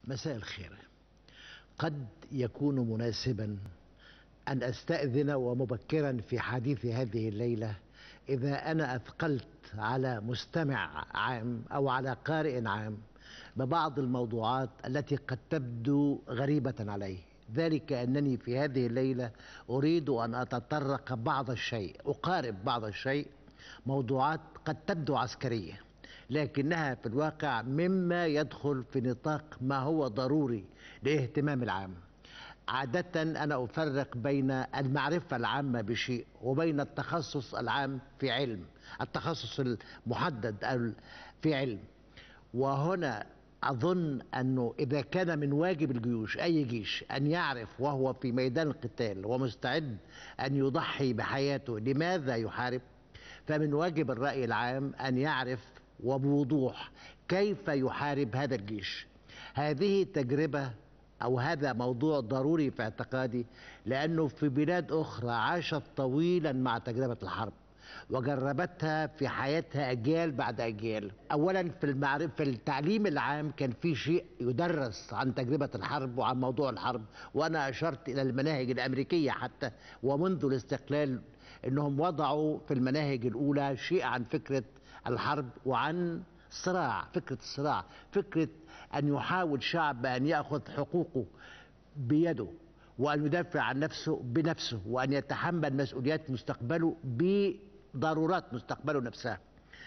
مساء الخير قد يكون مناسبا أن أستأذن ومبكرا في حديث هذه الليلة إذا أنا أثقلت على مستمع عام أو على قارئ عام ببعض الموضوعات التي قد تبدو غريبة عليه ذلك أنني في هذه الليلة أريد أن أتطرق بعض الشيء أقارب بعض الشيء موضوعات قد تبدو عسكرية لكنها في الواقع مما يدخل في نطاق ما هو ضروري لاهتمام العام عادة أنا أفرق بين المعرفة العامة بشيء وبين التخصص العام في علم التخصص المحدد في علم وهنا أظن أنه إذا كان من واجب الجيوش أي جيش أن يعرف وهو في ميدان القتال ومستعد أن يضحي بحياته لماذا يحارب فمن واجب الرأي العام أن يعرف وبوضوح كيف يحارب هذا الجيش هذه تجربة أو هذا موضوع ضروري في اعتقادي لأنه في بلاد أخرى عاشت طويلا مع تجربة الحرب وجربتها في حياتها أجيال بعد أجيال أولا في المعرفة في التعليم العام كان في شيء يدرس عن تجربة الحرب وعن موضوع الحرب وأنا أشرت إلى المناهج الأمريكية حتى ومنذ الاستقلال أنهم وضعوا في المناهج الأولى شيء عن فكرة الحرب وعن صراع فكرة الصراع فكرة أن يحاول شعب أن يأخذ حقوقه بيده وأن يدافع عن نفسه بنفسه وأن يتحمل مسؤوليات مستقبله بضرورات مستقبله نفسها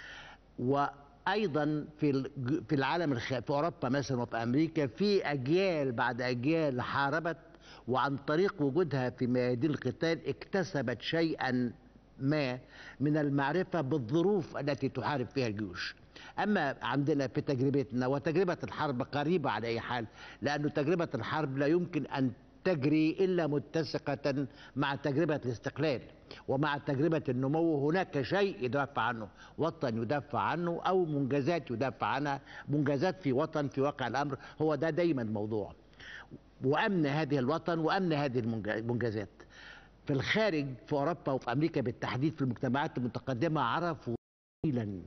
وأيضا في في العالم الخ... في أوروبا مثلا وفي أمريكا في أجيال بعد أجيال حاربت وعن طريق وجودها في ميادين القتال اكتسبت شيئا ما من المعرفة بالظروف التي تحارب فيها الجيوش أما عندنا في تجربتنا وتجربة الحرب قريبة على أي حال لأن تجربة الحرب لا يمكن أن تجري إلا متسقة مع تجربة الاستقلال ومع تجربة النمو هناك شيء يدافع عنه وطن يدافع عنه أو منجزات يدافع عنها منجزات في وطن في واقع الأمر هو ده دايما موضوع وأمن هذه الوطن وأمن هذه المنجزات في الخارج في أوروبا وفي أمريكا بالتحديد في المجتمعات المتقدمة عرفوا طويلا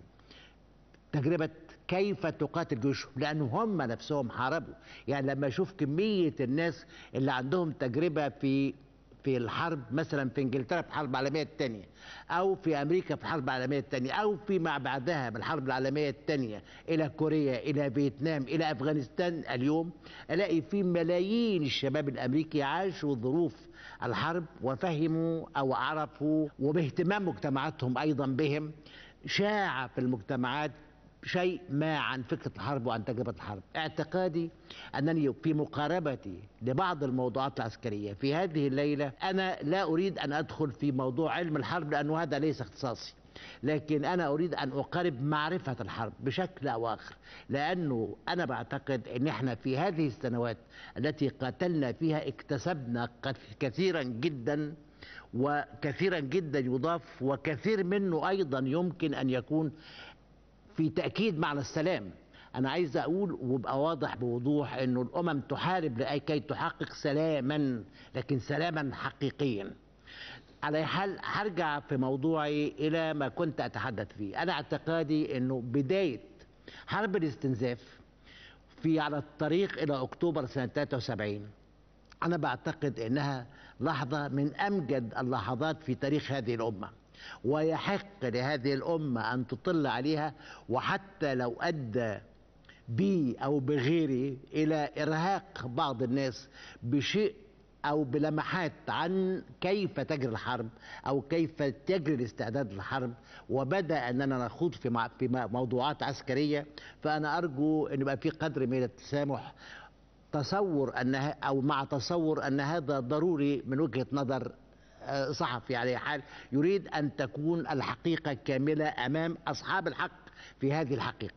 تجربة كيف تقاتل جيوشهم لأنه هم نفسهم حاربوا يعني لما أشوف كمية الناس اللي عندهم تجربة في في الحرب مثلا في انجلترا في الحرب العالميه الثانيه او في امريكا في الحرب العالميه الثانيه او فيما بعدها بالحرب العالميه الثانيه الى كوريا الى فيتنام الى افغانستان اليوم الاقي في ملايين الشباب الامريكي عاشوا ظروف الحرب وفهموا او عرفوا وباهتمام مجتمعاتهم ايضا بهم شاع في المجتمعات شيء ما عن فكرة الحرب وعن تجربة الحرب اعتقادي أنني في مقاربتي لبعض الموضوعات العسكرية في هذه الليلة أنا لا أريد أن أدخل في موضوع علم الحرب لأنه هذا ليس اختصاصي لكن أنا أريد أن أقارب معرفة الحرب بشكل أو آخر لأنه أنا بعتقد أن احنا في هذه السنوات التي قاتلنا فيها اكتسبنا كثيرا جدا وكثيرا جدا يضاف وكثير منه أيضا يمكن أن يكون في تأكيد معنى السلام أنا عايز أقول ويبقى واضح بوضوح أنه الأمم تحارب لكي تحقق سلاما لكن سلاما حقيقيا على حال هرجع في موضوعي إلى ما كنت أتحدث فيه أنا اعتقادي أنه بداية حرب الاستنزاف في على الطريق إلى أكتوبر سنة 73 أنا بعتقد أنها لحظة من أمجد اللحظات في تاريخ هذه الأمة ويحق لهذه الأمة أن تطل عليها وحتى لو أدى بي أو بغيري إلى إرهاق بعض الناس بشيء أو بلمحات عن كيف تجري الحرب أو كيف تجري الاستعداد للحرب وبدأ أننا نخوض في في موضوعات عسكرية فأنا أرجو أن يبقى في قدر من التسامح تصور أن أو مع تصور أن هذا ضروري من وجهة نظر صحفي على حال يريد أن تكون الحقيقة كاملة أمام أصحاب الحق في هذه الحقيقة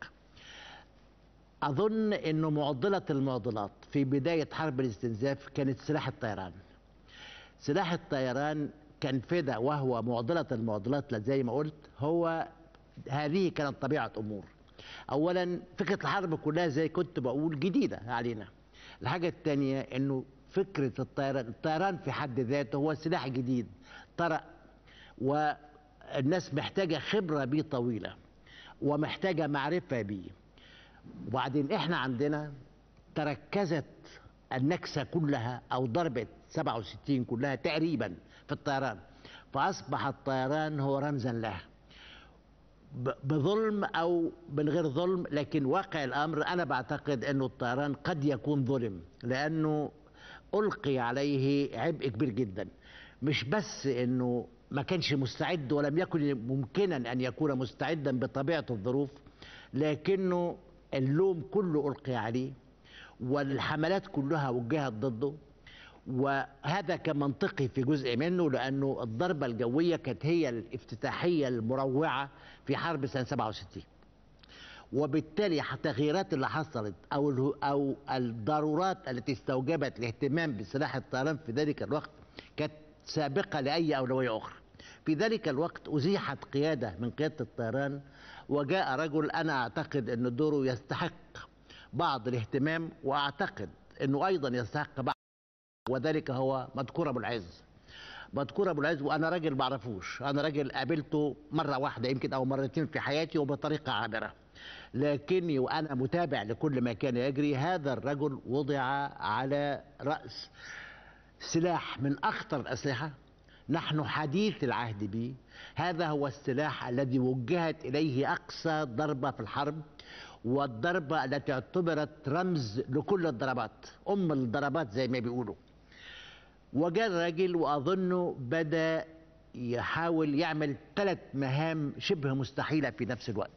أظن أنه معضلة المعضلات في بداية حرب الاستنزاف كانت سلاح الطيران سلاح الطيران كان فدا وهو معضلة المعضلات زي ما قلت هو هذه كانت طبيعة أمور أولا فكرة الحرب كلها زي كنت بقول جديدة علينا الحاجة الثانية أنه فكرة الطيران الطيران في حد ذاته هو سلاح جديد طرأ والناس محتاجة خبرة بيه طويلة ومحتاجة معرفة بيه وبعدين احنا عندنا تركزت النكسة كلها أو ضربة 67 كلها تقريبا في الطيران فأصبح الطيران هو رمزا له ب- بظلم أو من غير ظلم لكن واقع الأمر أنا بعتقد أنه الطيران قد يكون ظلم لأنه ألقي عليه عبء كبير جدا مش بس أنه ما كانش مستعد ولم يكن ممكنا أن يكون مستعدا بطبيعة الظروف لكنه اللوم كله ألقي عليه والحملات كلها وجهت ضده وهذا كان منطقي في جزء منه لانه الضربه الجويه كانت هي الافتتاحيه المروعه في حرب سنه 67 وبالتالي التغييرات اللي حصلت او اله- او الضرورات التي استوجبت الاهتمام بسلاح الطيران في ذلك الوقت كانت سابقه لاي اولويه اخرى. في ذلك الوقت ازيحت قياده من قياده الطيران وجاء رجل انا اعتقد ان دوره يستحق بعض الاهتمام واعتقد انه ايضا يستحق بعض وذلك هو مذكور ابو العز مذكور ابو العز وانا راجل ما اعرفوش انا راجل قابلته مره واحده يمكن او مرتين في حياتي وبطريقه عابره لكني وانا متابع لكل ما كان يجري هذا الرجل وضع على راس سلاح من اخطر الاسلحه نحن حديث العهد به هذا هو السلاح الذي وجهت اليه اقصى ضربه في الحرب والضربه التي اعتبرت رمز لكل الضربات ام الضربات زي ما بيقولوا وجاء الراجل واظنه بدا يحاول يعمل ثلاث مهام شبه مستحيله في نفس الوقت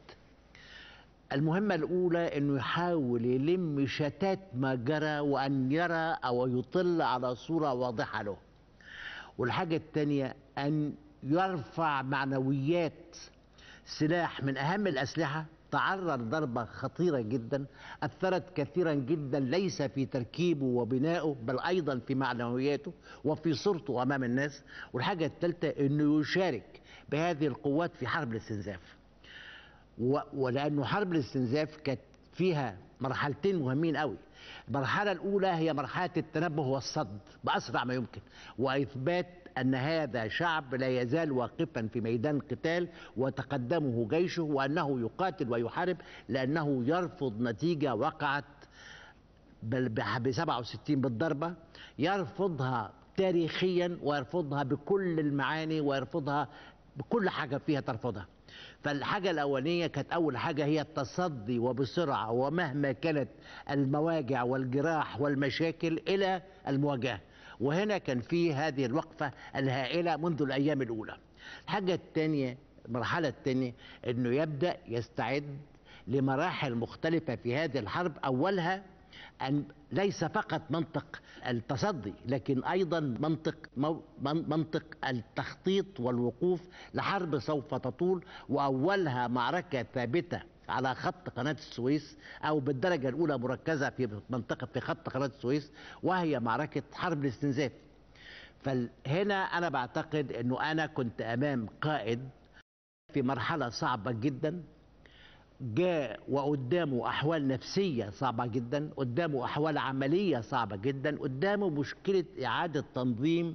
المهمة الأولى أنه يحاول يلم شتات ما جرى وأن يرى أو يطل على صورة واضحة له والحاجة الثانية أن يرفع معنويات سلاح من أهم الأسلحة تعرض ضربة خطيرة جدا أثرت كثيرا جدا ليس في تركيبه وبنائه بل أيضا في معنوياته وفي صورته أمام الناس والحاجة الثالثة أنه يشارك بهذه القوات في حرب الاستنزاف و- ولانه حرب الاستنزاف كانت فيها مرحلتين مهمين قوي المرحله الاولى هي مرحله التنبه والصد باسرع ما يمكن واثبات ان هذا شعب لا يزال واقفا في ميدان القتال وتقدمه جيشه وانه يقاتل ويحارب لانه يرفض نتيجه وقعت بل ب 67 بالضربه يرفضها تاريخيا ويرفضها بكل المعاني ويرفضها بكل حاجه فيها ترفضها فالحاجه الاولانيه كانت اول حاجه هي التصدي وبسرعه ومهما كانت المواجع والجراح والمشاكل الى المواجهه وهنا كان في هذه الوقفه الهائله منذ الايام الاولى الحاجه الثانيه المرحله الثانيه انه يبدا يستعد لمراحل مختلفه في هذه الحرب اولها أن ليس فقط منطق التصدي لكن أيضا منطق مو- من- منطق التخطيط والوقوف لحرب سوف تطول وأولها معركة ثابتة على خط قناة السويس أو بالدرجة الأولى مركزة في منطقة في خط قناة السويس وهي معركة حرب الاستنزاف فهنا أنا بعتقد أنه أنا كنت أمام قائد في مرحلة صعبة جدا جاء وقدامه احوال نفسيه صعبه جدا قدامه احوال عمليه صعبه جدا قدامه مشكله اعاده تنظيم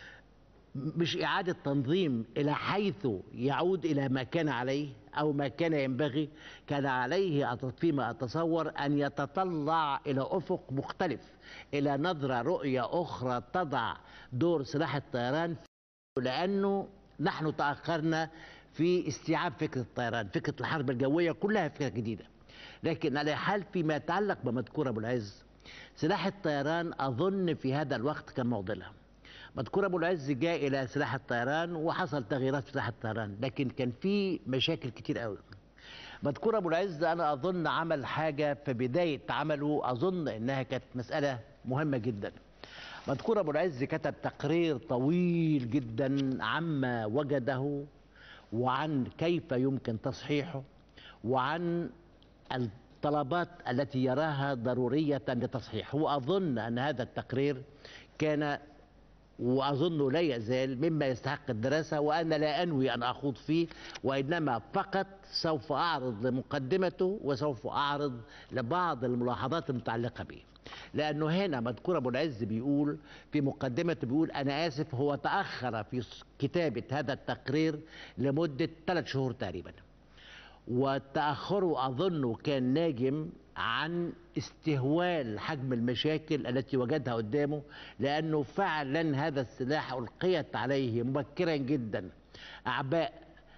مش اعاده تنظيم الى حيث يعود الى ما كان عليه او ما كان ينبغي كان عليه أت- فيما اتصور ان يتطلع الى افق مختلف الى نظره رؤيه اخرى تضع دور سلاح الطيران لانه نحن تاخرنا في استيعاب فكره الطيران، فكره الحرب الجويه كلها فكره جديده. لكن على حال فيما يتعلق بمذكور ابو العز سلاح الطيران اظن في هذا الوقت كان معضله. مذكور ابو العز جاء الى سلاح الطيران وحصل تغييرات في سلاح الطيران، لكن كان في مشاكل كتير قوي. مذكور ابو العز انا اظن عمل حاجه في بدايه عمله اظن انها كانت مساله مهمه جدا. مذكور ابو العز كتب تقرير طويل جدا عما وجده وعن كيف يمكن تصحيحه وعن الطلبات التي يراها ضروريه لتصحيحه واظن ان هذا التقرير كان واظنه لا يزال مما يستحق الدراسه وانا لا انوي ان اخوض فيه وانما فقط سوف اعرض لمقدمته وسوف اعرض لبعض الملاحظات المتعلقه به. لانه هنا مذكور ابو العز بيقول في مقدمته بيقول انا اسف هو تاخر في كتابه هذا التقرير لمده ثلاث شهور تقريبا. وتاخره اظنه كان ناجم عن استهوال حجم المشاكل التي وجدها قدامه لانه فعلا هذا السلاح القيت عليه مبكرا جدا اعباء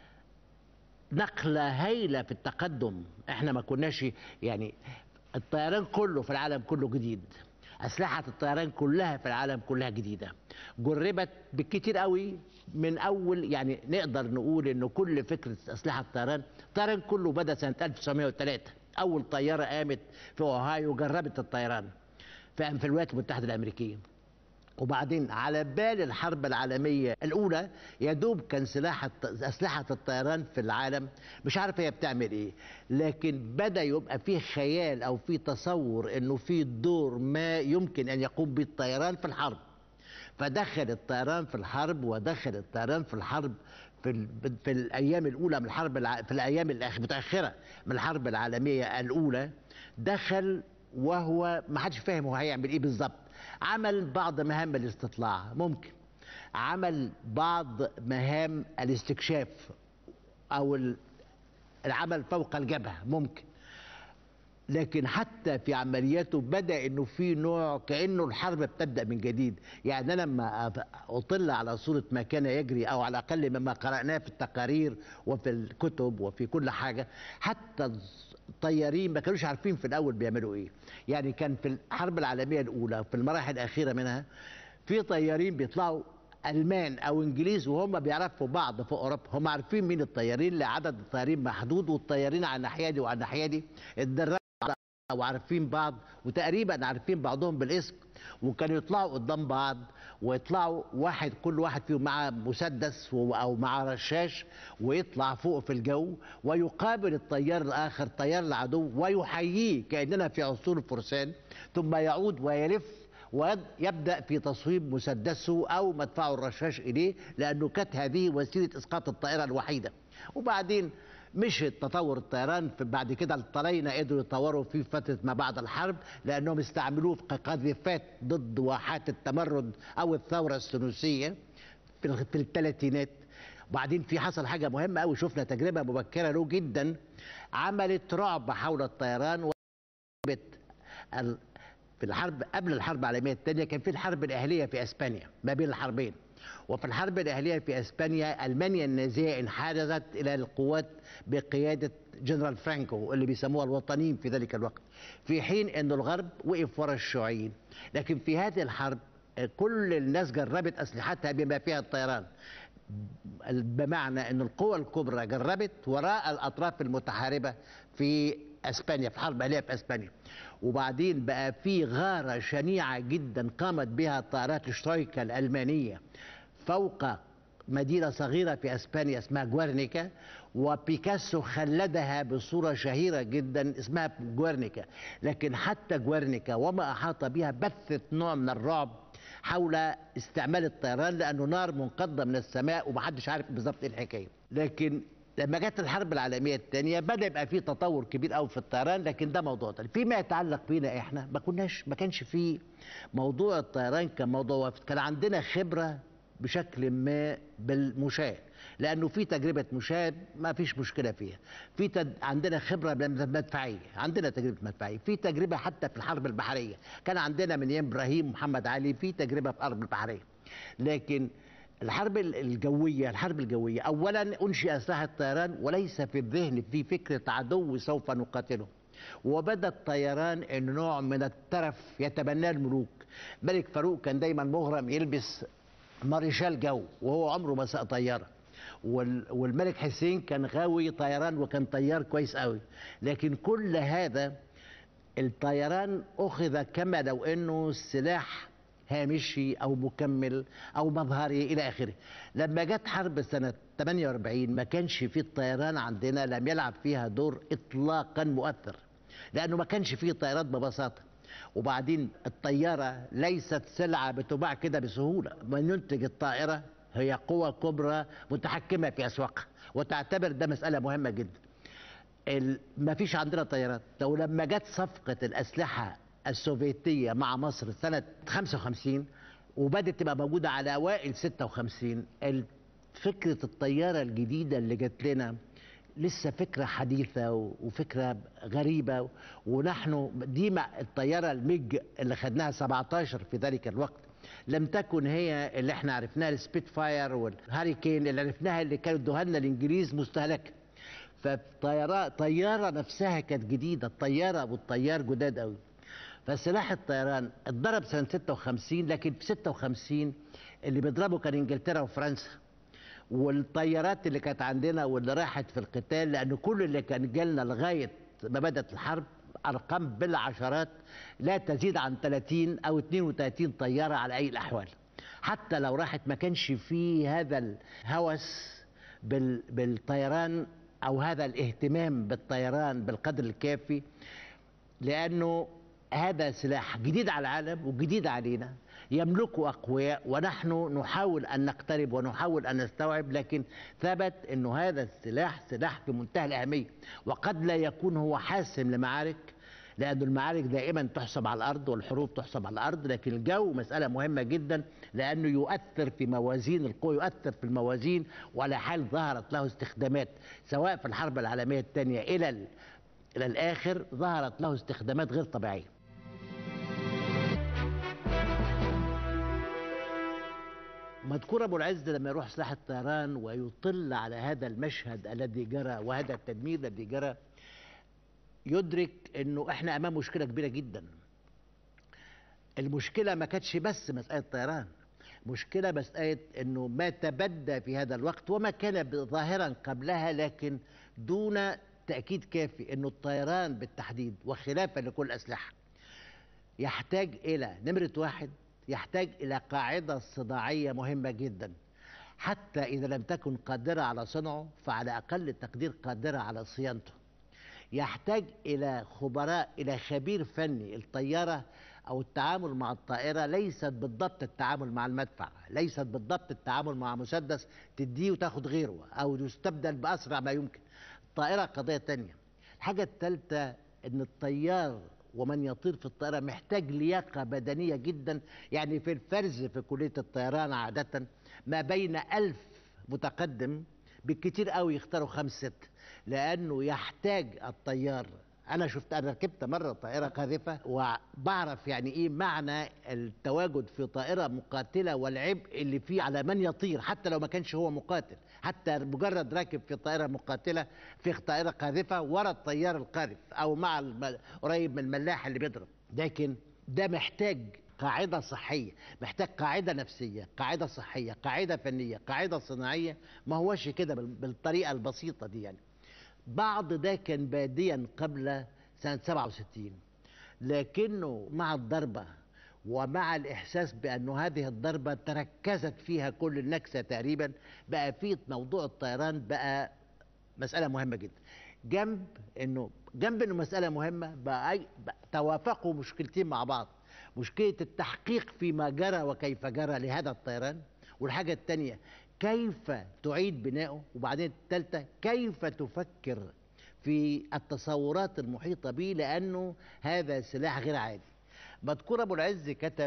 نقله هايله في التقدم احنا ما كناش يعني الطيران كله في العالم كله جديد اسلحه الطيران كلها في العالم كلها جديده جربت بالكتير قوي من اول يعني نقدر نقول انه كل فكره اسلحه الطيران الطيران كله بدا سنه 1903 اول طياره قامت في اوهايو جربت الطيران في في الولايات المتحده الامريكيه وبعدين على بال الحرب العالمية الأولى يا دوب كان سلاح أسلحة الطيران في العالم مش عارف هي بتعمل إيه لكن بدأ يبقى فيه خيال أو فيه تصور إنه في دور ما يمكن أن يقوم به الطيران في الحرب فدخل الطيران في الحرب ودخل الطيران في الحرب في ال... في الايام الاولى من الحرب الع... في الايام المتاخره من الحرب العالميه الاولى دخل وهو ما حدش فاهم هو هيعمل ايه بالظبط عمل بعض مهام الاستطلاع ممكن عمل بعض مهام الاستكشاف او العمل فوق الجبهه ممكن لكن حتى في عملياته بدا انه في نوع كانه الحرب بتبدا من جديد يعني انا لما اطل على صوره ما كان يجري او على الاقل مما قراناه في التقارير وفي الكتب وفي كل حاجه حتى الطيارين ما كانوش عارفين في الاول بيعملوا ايه يعني كان في الحرب العالميه الاولى في المراحل الاخيره منها في طيارين بيطلعوا المان او انجليز وهم بيعرفوا بعض في اوروبا هم عارفين مين الطيارين لعدد الطيارين محدود والطيارين على الناحيه دي وعلى الناحيه دي اتدربوا وعارفين بعض وتقريبا عارفين بعضهم بالاسم وكانوا يطلعوا قدام بعض ويطلعوا واحد كل واحد فيهم مع مسدس او مع رشاش ويطلع فوق في الجو ويقابل الطيار الاخر طيار العدو ويحييه كاننا في عصور الفرسان ثم يعود ويلف ويبدا في تصويب مسدسه او مدفعه الرشاش اليه لانه كانت هذه وسيله اسقاط الطائره الوحيده وبعدين مش تطور الطيران بعد كده الطلاينة قدروا يطوروا في فترة ما بعد الحرب لأنهم استعملوه في قذيفات ضد واحات التمرد أو الثورة الثنائية في الثلاثينات وبعدين في حصل حاجة مهمة أوي شفنا تجربة مبكرة له جدا عملت رعب حول الطيران في الحرب قبل الحرب العالمية الثانية كان في الحرب الأهلية في أسبانيا ما بين الحربين وفي الحرب الأهلية في أسبانيا ألمانيا النازية انحازت إلى القوات بقيادة جنرال فرانكو اللي بيسموها الوطنيين في ذلك الوقت في حين أن الغرب وقف وراء الشيوعيين لكن في هذه الحرب كل الناس جربت أسلحتها بما فيها الطيران بمعنى أن القوى الكبرى جربت وراء الأطراف المتحاربة في اسبانيا في الحرب الاهليه في اسبانيا وبعدين بقى في غاره شنيعه جدا قامت بها طائرات الشترايكا الالمانيه فوق مدينه صغيره في اسبانيا اسمها جوارنيكا وبيكاسو خلدها بصوره شهيره جدا اسمها جوارنيكا لكن حتى جوارنيكا وما احاط بها بثت نوع من الرعب حول استعمال الطيران لانه نار منقضه من السماء ومحدش عارف بالظبط ايه الحكايه لكن لما جت الحرب العالميه الثانيه بدا يبقى في تطور كبير قوي في الطيران لكن ده موضوع تاني فيما يتعلق بينا احنا ما كناش ما كانش في موضوع الطيران كموضوع كان عندنا خبره بشكل ما بالمشاة لانه في تجربه مشاة ما فيش مشكله فيها في تد... عندنا خبره بالمدفعيه عندنا تجربه مدفعيه في تجربه حتى في الحرب البحريه كان عندنا من ايام ابراهيم محمد علي في تجربه في الحرب البحريه لكن الحرب الجوية الحرب الجوية أولا أنشئ أسلحة الطيران وليس في الذهن في فكرة عدو سوف نقاتله وبدا الطيران ان نوع من الترف يتبناه الملوك ملك فاروق كان دايما مغرم يلبس مارشال جو وهو عمره ما ساق طياره والملك حسين كان غاوي طيران وكان طيار كويس قوي لكن كل هذا الطيران اخذ كما لو انه سلاح هامشي او مكمل او مظهري الى اخره لما جت حرب سنه 48 ما كانش في الطيران عندنا لم يلعب فيها دور اطلاقا مؤثر لانه ما كانش فيه طيارات ببساطه وبعدين الطياره ليست سلعه بتباع كده بسهوله من ينتج الطائره هي قوى كبرى متحكمه في اسواقها وتعتبر ده مساله مهمه جدا ما فيش عندنا طيارات لو لما جت صفقه الاسلحه السوفيتية مع مصر سنة 55 وبدت تبقى موجودة على أوائل 56 فكرة الطيارة الجديدة اللي جت لنا لسه فكرة حديثة وفكرة غريبة ونحن دي مع الطيارة الميج اللي خدناها 17 في ذلك الوقت لم تكن هي اللي احنا عرفناها السبيت فاير والهاريكين اللي عرفناها اللي كانوا ادوها لنا الانجليز مستهلكه فالطيارة طيارة نفسها كانت جديدة الطيارة والطيار جداد قوي فسلاح الطيران اتضرب سنة 56 لكن في 56 اللي بيضربه كان انجلترا وفرنسا والطيارات اللي كانت عندنا واللي راحت في القتال لان كل اللي كان جالنا لغايه ما بدات الحرب ارقام بالعشرات لا تزيد عن 30 او 32 طياره على اي الاحوال حتى لو راحت ما كانش فيه هذا الهوس بال بالطيران او هذا الاهتمام بالطيران بالقدر الكافي لانه هذا سلاح جديد على العالم وجديد علينا يملكه أقوياء ونحن نحاول أن نقترب ونحاول أن نستوعب لكن ثبت أنه هذا السلاح سلاح في منتهى الأهمية وقد لا يكون هو حاسم لمعارك لأن المعارك دائما تحسب على الأرض والحروب تحسب على الأرض لكن الجو مسألة مهمة جدا لأنه يؤثر في موازين القوى يؤثر في الموازين وعلى حال ظهرت له استخدامات سواء في الحرب العالمية الثانية إلى إلى الآخر ظهرت له استخدامات غير طبيعية مذكور ابو العز لما يروح سلاح الطيران ويطل على هذا المشهد الذي جرى وهذا التدمير الذي جرى يدرك انه احنا امام مشكله كبيره جدا المشكله ما كانتش بس مساله طيران مشكله مساله انه ما تبدى في هذا الوقت وما كان ظاهرا قبلها لكن دون تاكيد كافي انه الطيران بالتحديد وخلافا لكل الاسلحه يحتاج الى نمره واحد يحتاج إلى قاعدة صناعية مهمة جدا حتى إذا لم تكن قادرة على صنعه فعلى أقل التقدير قادرة على صيانته يحتاج إلى خبراء إلى خبير فني الطيارة أو التعامل مع الطائرة ليست بالضبط التعامل مع المدفع ليست بالضبط التعامل مع مسدس تديه وتاخد غيره أو يستبدل بأسرع ما يمكن الطائرة قضية تانية الحاجة الثالثة أن الطيار ومن يطير في الطائرة محتاج لياقة بدنية جدا يعني في الفرز في كلية الطيران عادة ما بين ألف متقدم بالكتير قوي يختاروا خمس ست لأنه يحتاج الطيار انا شفت انا ركبت مره طائره قاذفه وبعرف يعني ايه معنى التواجد في طائره مقاتله والعبء اللي فيه على من يطير حتى لو ما كانش هو مقاتل حتى مجرد راكب في طائره مقاتله في طائره قاذفه ورا الطيار القاذف او مع الم... قريب من الملاح اللي بيضرب لكن ده محتاج قاعدة صحية محتاج قاعدة نفسية قاعدة صحية قاعدة فنية قاعدة صناعية ما هوش كده بالطريقة البسيطة دي يعني بعض ده كان باديا قبل سنة 67 لكنه مع الضربة ومع الإحساس بأن هذه الضربة تركزت فيها كل النكسة تقريبا بقى في موضوع الطيران بقى مسألة مهمة جدا جنب أنه جنب أنه مسألة مهمة بقى, أي بقى توافقوا مشكلتين مع بعض مشكلة التحقيق فيما جرى وكيف جرى لهذا الطيران والحاجة الثانية كيف تعيد بناؤه وبعدين الثالثة كيف تفكر في التصورات المحيطة به لأنه هذا سلاح غير عادي مذكور أبو العز كتب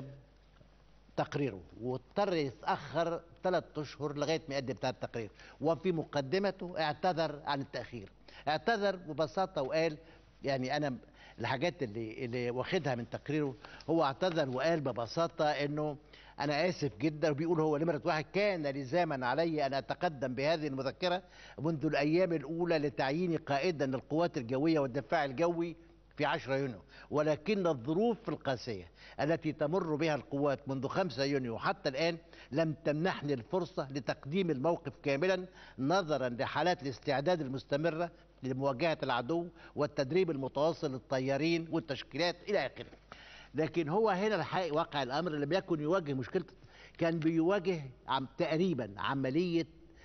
تقريره واضطر يتأخر ثلاث أشهر لغاية ما يقدم بتاع التقرير وفي مقدمته اعتذر عن التأخير اعتذر ببساطة وقال يعني أنا الحاجات اللي اللي واخدها من تقريره هو اعتذر وقال ببساطة إنه أنا آسف جدا وبيقول هو نمرة واحد كان لزاما علي أن أتقدم بهذه المذكرة منذ الأيام الأولى لتعييني قائدا للقوات الجوية والدفاع الجوي في 10 يونيو ولكن الظروف القاسية التي تمر بها القوات منذ 5 يونيو حتى الآن لم تمنحني الفرصة لتقديم الموقف كاملا نظرا لحالات الاستعداد المستمرة لمواجهة العدو والتدريب المتواصل للطيارين والتشكيلات إلى آخره لكن هو هنا الحقيقة واقع الامر لم يكن يواجه مشكله كان بيواجه عم تقريبا عمليه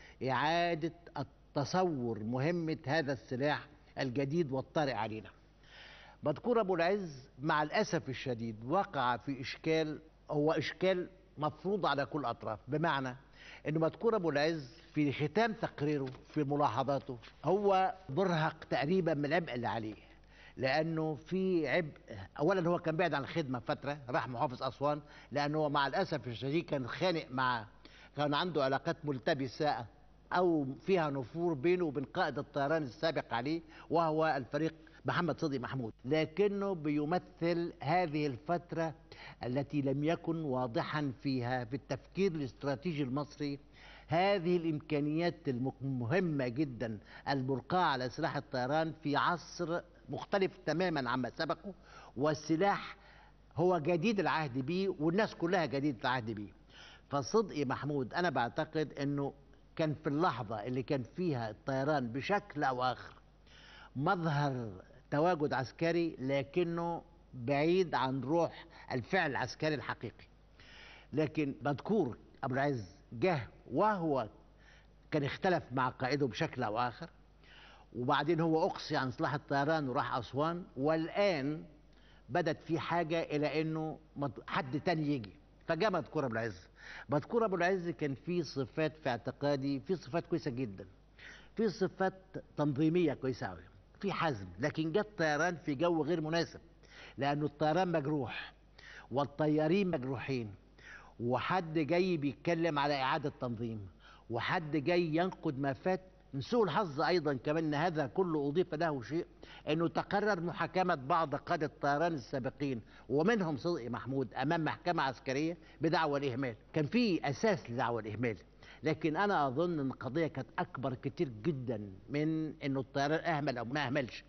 اعاده التصور مهمه هذا السلاح الجديد والطارئ علينا مذكور ابو العز مع الاسف الشديد وقع في اشكال هو اشكال مفروض على كل الاطراف بمعنى انه مذكور ابو العز في ختام تقريره في ملاحظاته هو مرهق تقريبا من العبء اللي عليه لانه في عبء اولا هو كان بعيد عن الخدمه فتره راح محافظ اسوان لانه هو مع الاسف الشديد كان خانق مع كان عنده علاقات ملتبسه او فيها نفور بينه وبين قائد الطيران السابق عليه وهو الفريق محمد صديق محمود لكنه بيمثل هذه الفترة التي لم يكن واضحا فيها في التفكير الاستراتيجي المصري هذه الإمكانيات المهمة جدا الملقاة على سلاح الطيران في عصر مختلف تماما عما سبقه والسلاح هو جديد العهد به والناس كلها جديد العهد به فصدقي محمود أنا بعتقد أنه كان في اللحظة اللي كان فيها الطيران بشكل أو آخر مظهر تواجد عسكري لكنه بعيد عن روح الفعل العسكري الحقيقي لكن مذكور أبو العز جه وهو كان اختلف مع قائده بشكل أو آخر وبعدين هو أقصي عن سلاح الطيران وراح أسوان والآن بدت في حاجة إلى أنه حد تاني يجي فجاء مذكور أبو العز مذكور أبو العز كان فيه صفات في اعتقادي في صفات كويسة جدا في صفات تنظيمية كويسة أوي في حزم لكن جت طيران في جو غير مناسب لأنه الطيران مجروح والطيارين مجروحين وحد جاي بيتكلم على إعادة تنظيم وحد جاي ينقد ما فات من سوء الحظ أيضا كمان أن هذا كله أضيف له شيء أنه تقرر محاكمة بعض قادة الطيران السابقين ومنهم صدقي محمود أمام محكمة عسكرية بدعوى الإهمال كان في أساس لدعوى الإهمال لكن أنا أظن أن القضية كانت أكبر كتير جدا من أنه الطيران أهمل أو ما أهملش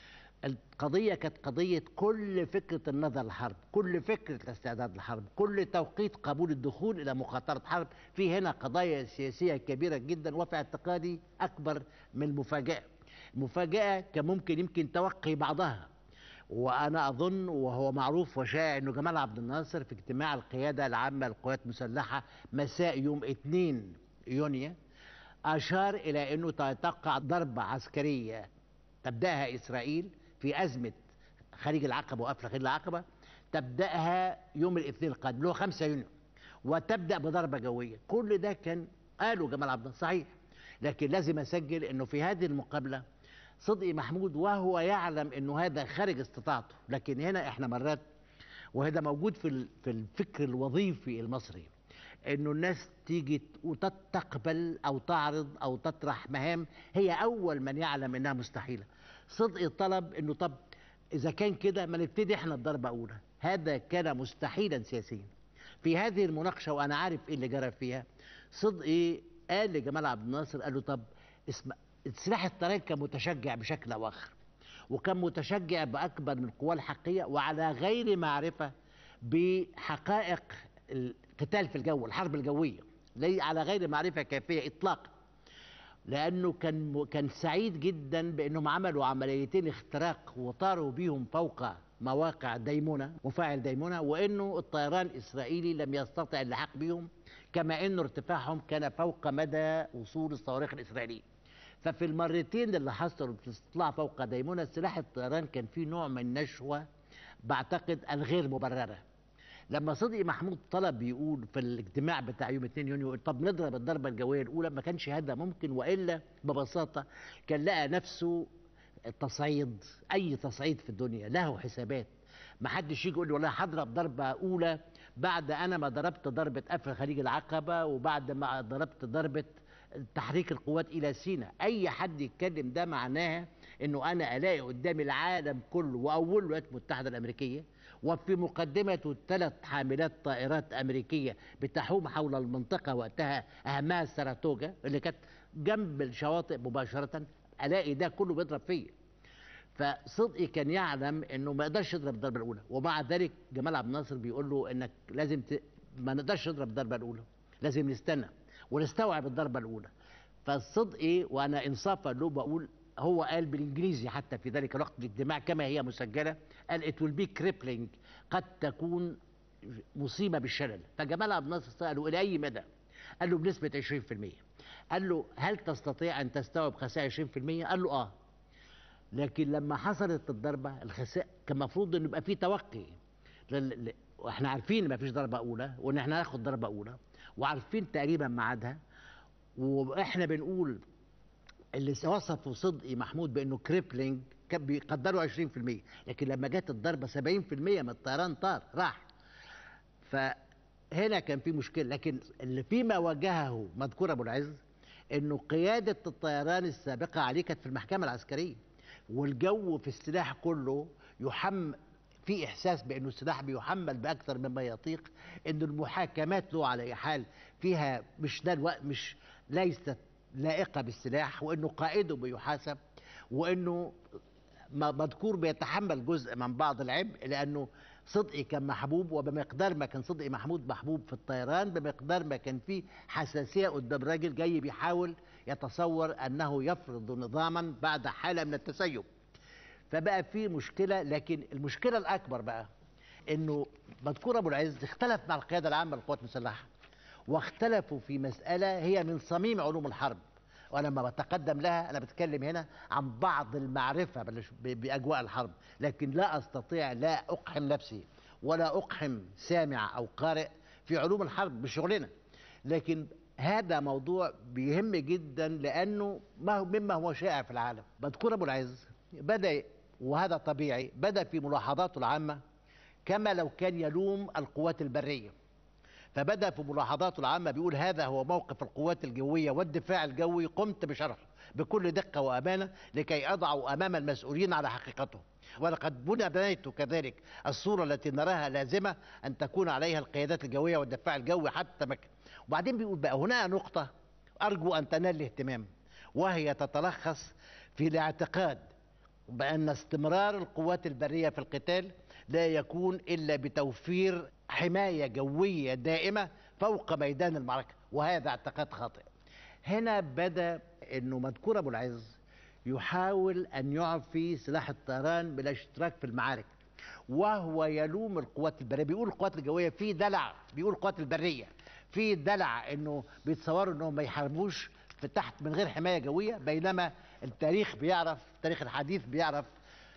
القضية كانت قضية كل فكرة النظر للحرب كل فكرة الاستعداد للحرب كل توقيت قبول الدخول إلى مخاطرة حرب في هنا قضايا سياسية كبيرة جدا وفي اعتقادي أكبر من المفاجأة المفاجأة كان ممكن يمكن توقي بعضها وأنا أظن وهو معروف وشائع أنه جمال عبد الناصر في اجتماع القيادة العامة للقوات المسلحة مساء يوم 2 يونيو أشار إلى أنه تتوقع ضربة عسكرية تبدأها إسرائيل في أزمة خليج العقبة وقفل خليج العقبة تبدأها يوم الاثنين القادم اللي هو 5 يونيو وتبدأ بضربة جوية كل ده كان قالوا جمال عبد الناصر صحيح لكن لازم أسجل أنه في هذه المقابلة صدقي محمود وهو يعلم أنه هذا خارج استطاعته لكن هنا إحنا مرات وهذا موجود في في الفكر الوظيفي المصري انه الناس تيجي وتقبل او تعرض او تطرح مهام هي اول من يعلم انها مستحيله صدق الطلب انه طب اذا كان كده ما نبتدي احنا الضربه اولى هذا كان مستحيلا سياسيا في هذه المناقشه وانا عارف ايه اللي جرى فيها صدقي قال لجمال عبد الناصر قال له طب اسمع سلاح الطيران كان متشجع بشكل او اخر وكان متشجع باكبر من القوى الحقيقيه وعلى غير معرفه بحقائق القتال في الجو الحرب الجويه على غير معرفه كافيه اطلاقا لانه كان كان سعيد جدا بانهم عملوا عمليتين اختراق وطاروا بيهم فوق مواقع ديمونه مفاعل ديمونه وانه الطيران الاسرائيلي لم يستطع اللحاق بهم كما انه ارتفاعهم كان فوق مدى وصول الصواريخ الاسرائيليه ففي المرتين اللي حصلوا الاستطلاع فوق ديمونه سلاح الطيران كان فيه نوع من النشوه بعتقد الغير مبرره لما صدقي محمود طلب يقول في الاجتماع بتاع يوم 2 يونيو طب نضرب الضربه الجويه الاولى ما كانش هذا ممكن والا ببساطه كان لقى نفسه التصعيد اي تصعيد في الدنيا له حسابات ما حدش يجي يقول لي والله هضرب ضربه اولى بعد انا ما ضربت ضربه قفل خليج العقبه وبعد ما ضربت ضربه تحريك القوات الى سيناء اي حد يتكلم ده معناها انه انا الاقي قدامي العالم كله واوله الولايات المتحده الامريكيه وفي مقدمته ثلاث حاملات طائرات امريكيه بتحوم حول المنطقه وقتها اهمها ساراتوجا اللي كانت جنب الشواطئ مباشره الاقي ده كله بيضرب فيا فصدقي كان يعلم انه ما يقدرش يضرب الضربه الاولى ومع ذلك جمال عبد الناصر بيقول له انك لازم ت... ما نقدرش نضرب الضربه الاولى لازم نستنى ونستوعب الضربه الاولى فالصدقي وانا انصافا له بقول هو قال بالانجليزي حتى في ذلك الوقت الاجتماع كما هي مسجله قال ات ويل بي كريبلينج قد تكون مصيبه بالشلل فجمال عبد الناصر ساله الى اي مدى؟ قال له بنسبه 20% قال له هل تستطيع ان تستوعب خسائر 20%؟ قال له اه لكن لما حصلت الضربه الخسائر كان المفروض انه يبقى في توقي لل... واحنا عارفين ان ما فيش ضربه اولى وان احنا هناخد ضربه اولى وعارفين تقريبا ميعادها واحنا بنقول اللي وصفوا صدقي محمود بانه كريبلينج كان بيقدروا 20% لكن لما جت الضربه 70% من الطيران طار راح فهنا كان في مشكله لكن اللي فيما واجهه مذكور ابو العز انه قياده الطيران السابقه عليه كانت في المحكمه العسكريه والجو في السلاح كله يحمل في احساس بانه السلاح بيحمل باكثر مما يطيق ان المحاكمات له على اي حال فيها مش ده الوقت مش ليست لائقه بالسلاح وانه قائده بيحاسب وانه م- مذكور بيتحمل جزء من بعض العبء لانه صدقي كان محبوب وبمقدار ما كان صدقي محمود محبوب في الطيران بمقدار ما كان فيه حساسيه قدام راجل جاي بيحاول يتصور انه يفرض نظاما بعد حاله من التسيب فبقى في مشكله لكن المشكله الاكبر بقى انه مذكور ابو العز اختلف مع القياده العامه للقوات المسلحه واختلفوا في مساله هي من صميم علوم الحرب ولما بتقدم لها انا بتكلم هنا عن بعض المعرفه بلش- ب- باجواء الحرب لكن لا استطيع لا اقحم نفسي ولا اقحم سامع او قارئ في علوم الحرب بشغلنا لكن هذا موضوع بيهم جدا لانه ما هو مما هو شائع في العالم مذكور ابو العز بدا وهذا طبيعي بدا في ملاحظاته العامه كما لو كان يلوم القوات البريه فبدا في ملاحظاته العامه بيقول هذا هو موقف القوات الجويه والدفاع الجوي قمت بشرحه بكل دقه وامانه لكي اضعه امام المسؤولين على حقيقته ولقد بنى بنيت كذلك الصوره التي نراها لازمه ان تكون عليها القيادات الجويه والدفاع الجوي حتى مك... وبعدين بيقول بقى هنا نقطه ارجو ان تنال الاهتمام وهي تتلخص في الاعتقاد بأن استمرار القوات البرية في القتال لا يكون إلا بتوفير حماية جوية دائمة فوق ميدان المعركة وهذا اعتقاد خاطئ هنا بدأ أنه مذكور أبو العز يحاول أن يعفي سلاح الطيران بالاشتراك في المعارك وهو يلوم القوات البريه بيقول القوات الجويه في دلع بيقول القوات البريه في دلع انه بيتصوروا انهم ما يحاربوش في تحت من غير حمايه جويه بينما التاريخ بيعرف التاريخ الحديث بيعرف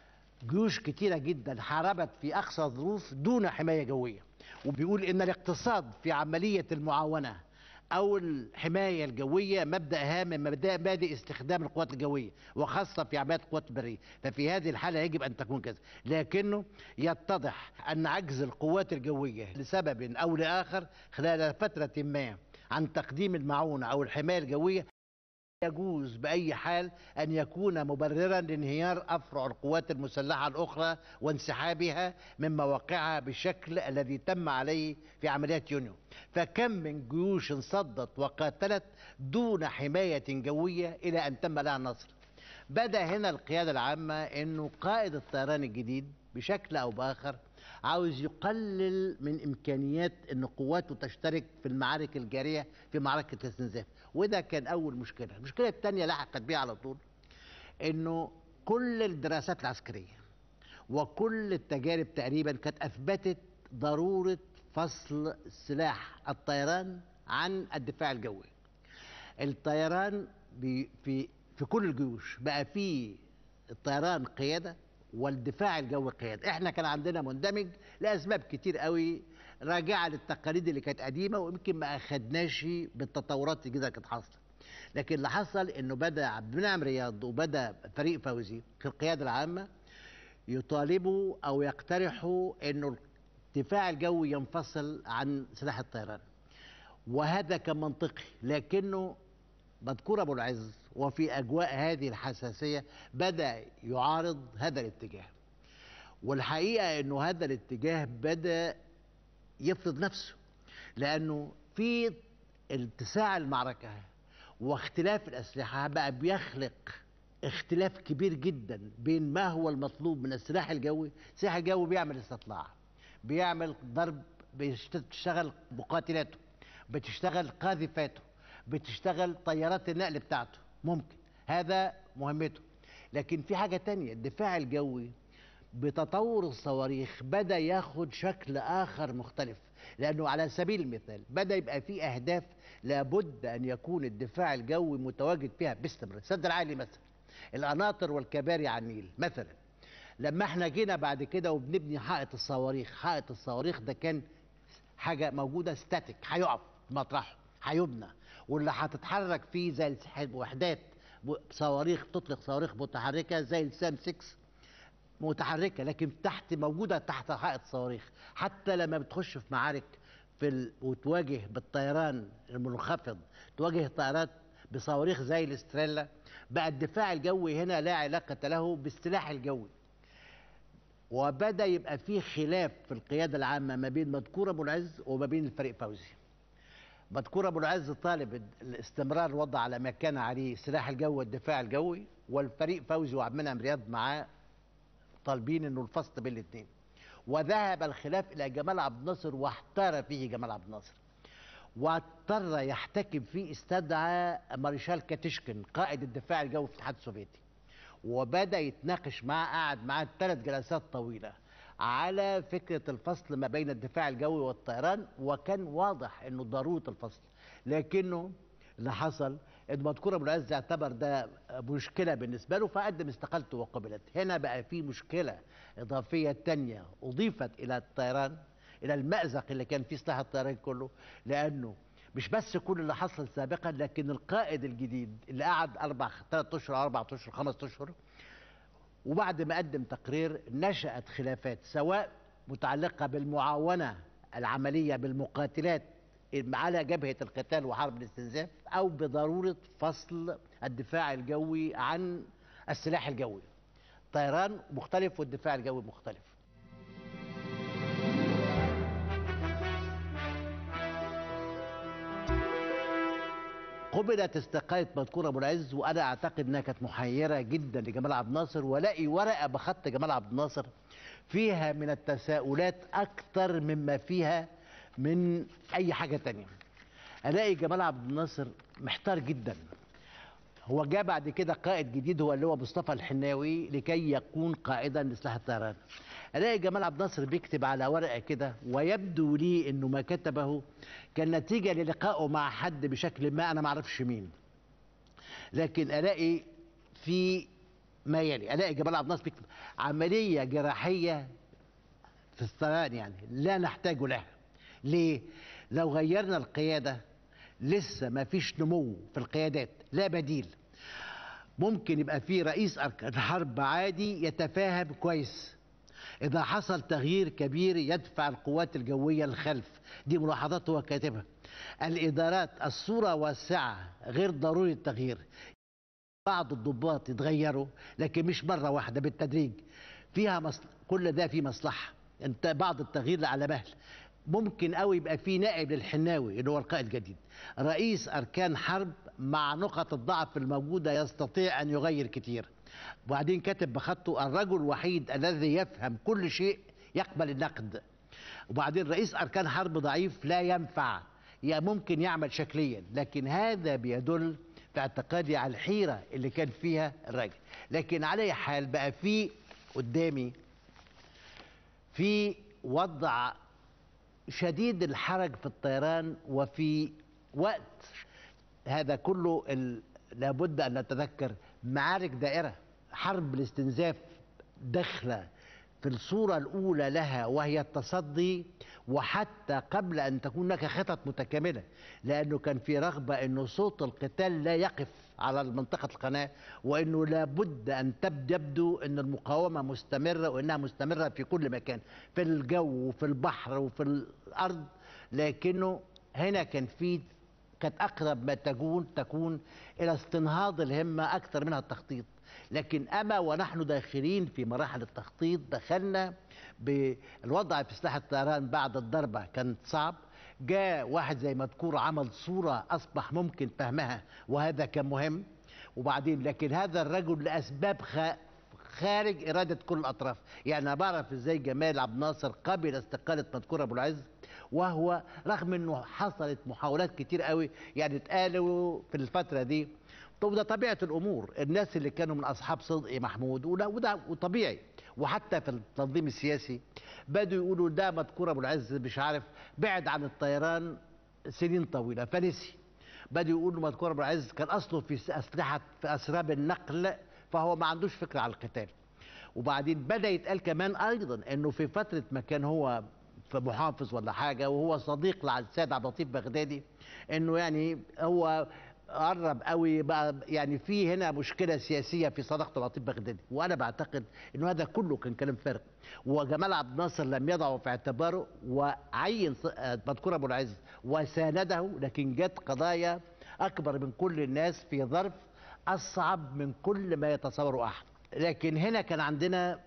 جيوش كتيرة جدا حاربت في أقصى الظروف دون حماية جوية وبيقول إن الاقتصاد في عملية المعاونة أو الحماية الجوية مبدأ هام من مبادئ مبادئ استخدام القوات الجوية وخاصة في عمليات القوات البرية ففي هذه الحالة يجب أن تكون كذا لكنه يتضح أن عجز القوات الجوية لسبب أو لآخر خلال فترة ما عن تقديم المعونة أو الحماية الجوية يجوز بأي حال أن يكون مبررا لانهيار أفرع القوات المسلحة الأخرى وانسحابها من مواقعها بالشكل الذي تم عليه في عمليات يونيو فكم من جيوش صدت وقاتلت دون حماية جوية إلى أن تم لها النصر بدأ هنا القيادة العامة أنه قائد الطيران الجديد بشكل أو بآخر عاوز يقلل من إمكانيات أن قواته تشترك في المعارك الجارية في معركة الاستنزاف وده كان أول مشكلة المشكلة الثانية لحقت بيها على طول أنه كل الدراسات العسكرية وكل التجارب تقريبا كانت أثبتت ضرورة فصل سلاح الطيران عن الدفاع الجوي الطيران بي في في كل الجيوش بقى في الطيران قياده والدفاع الجوي قياده احنا كان عندنا مندمج لاسباب كتير قوي راجعه للتقاليد اللي كانت قديمه ويمكن ما اخدناش بالتطورات الجديده اللي كانت حاصله لكن اللي حصل انه بدا عبد المنعم رياض وبدا فريق فوزي في القياده العامه يطالبوا او يقترحوا انه الدفاع الجوي ينفصل عن سلاح الطيران وهذا كان منطقي لكنه مذكور ابو العز وفي اجواء هذه الحساسيه بدا يعارض هذا الاتجاه والحقيقه انه هذا الاتجاه بدا يفرض نفسه لانه في اتساع المعركه واختلاف الاسلحه بقى بيخلق اختلاف كبير جدا بين ما هو المطلوب من السلاح الجوي السلاح الجوي بيعمل استطلاع بيعمل ضرب بتشتغل مقاتلاته بتشتغل قاذفاته بتشتغل طيارات النقل بتاعته ممكن هذا مهمته لكن في حاجة تانية الدفاع الجوي بتطور الصواريخ بدأ ياخد شكل آخر مختلف لأنه على سبيل المثال بدأ يبقى في أهداف لابد أن يكون الدفاع الجوي متواجد فيها باستمرار السد العالي مثلا القناطر والكباري على النيل مثلا لما احنا جينا بعد كده وبنبني حائط الصواريخ حائط الصواريخ ده كان حاجة موجودة ستاتيك هيقف مطرحه هيبنى واللي هتتحرك فيه زي وحدات صواريخ تطلق صواريخ متحركه زي السام 6 متحركه لكن تحت موجوده تحت حائط صواريخ حتى لما بتخش في معارك في ال... وتواجه بالطيران المنخفض تواجه طائرات بصواريخ زي الاستريلا بقى الدفاع الجوي هنا لا علاقة له بالسلاح الجوي وبدا يبقى في خلاف في القياده العامه ما بين مذكور ابو العز وما بين الفريق فوزي مذكور ابو العز طالب الاستمرار الوضع على ما كان عليه سلاح الجو والدفاع الجوي والفريق فوزي وعبد المنعم رياض معاه طالبين انه الفصل بين الاثنين وذهب الخلاف الى جمال عبد الناصر واحتار فيه جمال عبد الناصر واضطر يحتكم فيه استدعى مارشال كاتشكن قائد الدفاع الجوي في الاتحاد السوفيتي وبدا يتناقش معاه قعد معاه ثلاث جلسات طويله على فكره الفصل ما بين الدفاع الجوي والطيران وكان واضح انه ضروره الفصل لكنه اللي حصل ان مذكور ابو العز اعتبر ده مشكله بالنسبه له فقدم استقالته وقبلت هنا بقى في مشكله اضافيه تانية اضيفت الى الطيران الى المازق اللي كان فيه سلاح الطيران كله لانه مش بس كل اللي حصل سابقا لكن القائد الجديد اللي قعد اربع ثلاث اشهر اربع اشهر خمس اشهر وبعد ما قدم تقرير نشأت خلافات سواء متعلقة بالمعاونة العملية بالمقاتلات على جبهة القتال وحرب الاستنزاف أو بضرورة فصل الدفاع الجوي عن السلاح الجوي طيران مختلف والدفاع الجوي مختلف قبلت استقالة مذكور أبو العز وأنا أعتقد أنها كانت محيرة جدا لجمال عبد الناصر ولاقي ورقة بخط جمال عبد الناصر فيها من التساؤلات أكثر مما فيها من أي حاجة تانية ألاقي جمال عبد الناصر محتار جدا هو جاء بعد كده قائد جديد هو اللي هو مصطفى الحناوي لكي يكون قائدا لسلاح الطيران الاقي جمال عبد الناصر بيكتب على ورقه كده ويبدو لي انه ما كتبه كان نتيجه للقائه مع حد بشكل ما انا ما اعرفش مين لكن الاقي في ما يلي الاقي جمال عبد الناصر بيكتب عمليه جراحيه في الطيران يعني لا نحتاج لها ليه لو غيرنا القياده لسه ما فيش نمو في القيادات لا بديل ممكن يبقى في رئيس أركان حرب عادي يتفاهم كويس إذا حصل تغيير كبير يدفع القوات الجوية للخلف دي ملاحظات هو كاتبها الإدارات الصورة واسعة غير ضروري التغيير بعض الضباط يتغيروا لكن مش مرة واحدة بالتدريج فيها مصل... كل ده فيه مصلحة انت بعض التغيير على مهل ممكن قوي يبقى في نائب للحناوي اللي هو القائد الجديد رئيس اركان حرب مع نقط الضعف الموجوده يستطيع ان يغير كتير وبعدين كاتب بخطه الرجل الوحيد الذي يفهم كل شيء يقبل النقد وبعدين رئيس اركان حرب ضعيف لا ينفع يا ممكن يعمل شكليا لكن هذا بيدل في اعتقادي على الحيره اللي كان فيها الراجل لكن على اي حال بقى في قدامي في وضع شديد الحرج في الطيران وفي وقت هذا كله ال... لابد ان نتذكر معارك دائره حرب الاستنزاف داخله في الصوره الاولى لها وهي التصدي وحتى قبل ان تكون هناك خطط متكامله لانه كان في رغبه انه صوت القتال لا يقف على منطقه القناه وانه لابد ان تبدو يبدو ان المقاومه مستمره وانها مستمره في كل مكان في الجو وفي البحر وفي الارض لكنه هنا كان في كانت اقرب ما تكون تكون الى استنهاض الهمه اكثر منها التخطيط لكن اما ونحن داخلين في مراحل التخطيط دخلنا بالوضع في سلاح الطيران بعد الضربه كان صعب جاء واحد زي مذكور عمل صوره اصبح ممكن فهمها وهذا كان مهم وبعدين لكن هذا الرجل لاسباب خ... خارج اراده كل الاطراف يعني انا بعرف ازاي جمال عبد الناصر قبل استقاله مذكور ابو العز وهو رغم انه حصلت محاولات كتير قوي يعني اتقالوا في الفتره دي طب ده طبيعه الامور الناس اللي كانوا من اصحاب صدقي محمود وده وده وطبيعي وحتى في التنظيم السياسي بدوا يقولوا ده مذكور ابو العز مش عارف بعد عن الطيران سنين طويله فنسي بدوا يقولوا مذكور ابو العز كان اصله في اسلحه في اسراب النقل فهو ما عندوش فكره على القتال وبعدين بدا يتقال كمان ايضا انه في فتره ما كان هو في محافظ ولا حاجه وهو صديق للسيد عبد اللطيف بغدادي انه يعني هو قرب قوي بقى يعني في هنا مشكله سياسيه في صداقه لطيف بغدادي وانا بعتقد انه هذا كله كان كلام فارغ وجمال عبد الناصر لم يضعه في اعتباره وعين مذكور ابو العز وسانده لكن جت قضايا اكبر من كل الناس في ظرف اصعب من كل ما يتصوره احد لكن هنا كان عندنا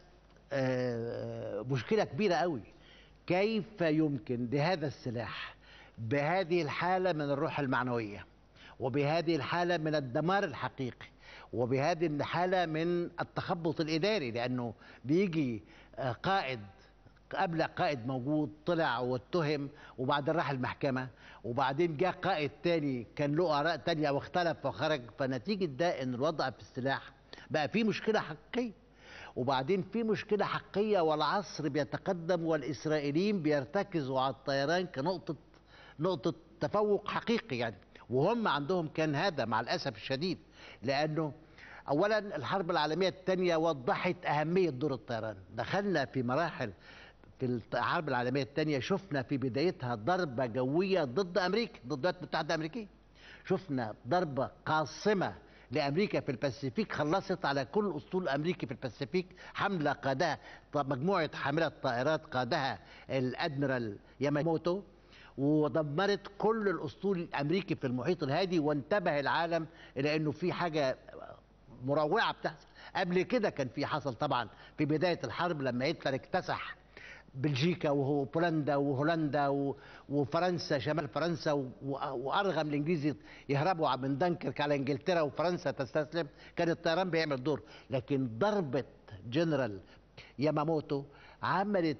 آه، مشكله كبيره قوي كيف يمكن لهذا السلاح بهذه الحاله من الروح المعنويه وبهذه الحاله من الدمار الحقيقي وبهذه الحاله من التخبط الاداري لانه بيجي آه، قائد قبل قائد موجود طلع واتهم وبعدين راح المحكمة وبعدين جاء قائد تاني كان له آراء تانية واختلف وخرج فنتيجة ده إن الوضع في السلاح بقى فيه مشكلة حقيقية وبعدين في مشكلة حقيقية والعصر بيتقدم والإسرائيليين بيرتكزوا على الطيران كنقطة نقطة تفوق حقيقي يعني وهم عندهم كان هذا مع الأسف الشديد لأنه أولا الحرب العالمية الثانية وضحت أهمية دور الطيران دخلنا في مراحل في الحرب العالمية الثانية شفنا في بدايتها ضربة جوية ضد أمريكا ضد الولايات المتحدة الأمريكية شفنا ضربة قاصمة لأمريكا في الباسيفيك خلصت على كل أسطول أمريكي في الباسيفيك حملة قادها مجموعة حاملة طائرات قادها الأدميرال ياماموتو ودمرت كل الأسطول الأمريكي في المحيط الهادي وانتبه العالم إلى أنه في حاجة مروعة بتحصل قبل كده كان في حصل طبعا في بداية الحرب لما هتلر اكتسح بلجيكا وبولندا وهولندا و- وفرنسا شمال فرنسا و- وارغم الانجليز يهربوا من دنكرك على انجلترا وفرنسا تستسلم كان الطيران بيعمل دور لكن ضربه جنرال ياماموتو عملت